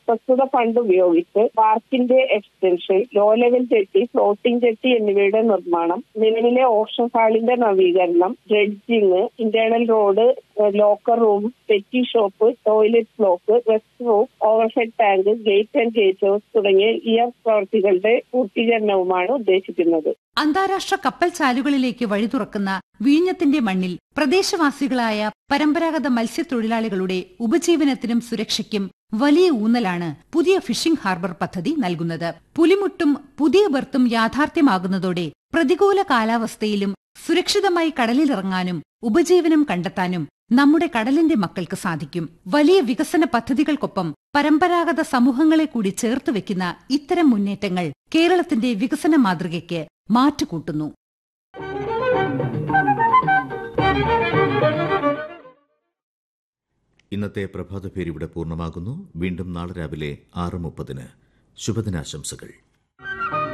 പ്രസ്തുത ഫണ്ട് ഉപയോഗിച്ച് പാർക്കിന്റെ extension low level jetty floating jetty എന്നിവയുടെ നിർമ്മാണം നിലവിലെ ഓഷൻ ഹാളിന്റെ നവീകരണം dredging internal road locker room petty shop toilet block rest room overhead tank gate and gate house തുടങ്ങിയ ഈ പ്രവൃത്തികളുടെ പൂർത്തീകരണവുമാണ് ഉദ്ദേശിക്കുന്നത് അന്താരാഷ്ട്ര കപ്പൽ ചാലുകളിലേക്ക് വഴി തുറക്കുന്ന വിഴിഞ്ഞത്തിന്റെ മണ്ണിൽ പ്രദേശവാസികളായ പരമ്പരാഗത മത്സ്യത്തൊഴിലാളികളുടെ ഉപജീവനത്തിനും സുരക്ഷയ്ക്കും വലിയ ഊന്നലാണ് പുതിയ ഫിഷിംഗ് ഹാർബർ പദ്ധതി നൽകുന്നത് പുലിമുട്ടും പുതിയ ബർത്തും യാഥാർത്ഥ്യമാകുന്നതോടെ പ്രതികൂല കാലാവസ്ഥയിലും സുരക്ഷിതമായി കടലിലിറങ്ങാനും ഉപജീവനം കണ്ടെത്താനും നമ്മുടെ കടലിന്റെ മക്കൾക്ക് സാധിക്കും വലിയ വികസന പദ്ധതികൾക്കൊപ്പം പരമ്പരാഗത സമൂഹങ്ങളെ കൂടി ചേർത്ത് വെക്കുന്ന ഇത്തരം മുന്നേറ്റങ്ങൾ കേരളത്തിന്റെ വികസന മാതൃകയ്ക്ക് മാറ്റുകൂട്ടുന്നു ഇന്നത്തെ പ്രഭാത പേര് ഇവിടെ പൂർണ്ണമാകുന്നു വീണ്ടും നാളെ രാവിലെ ആറ് മുപ്പതിന് ശുഭദിനാശംസകൾ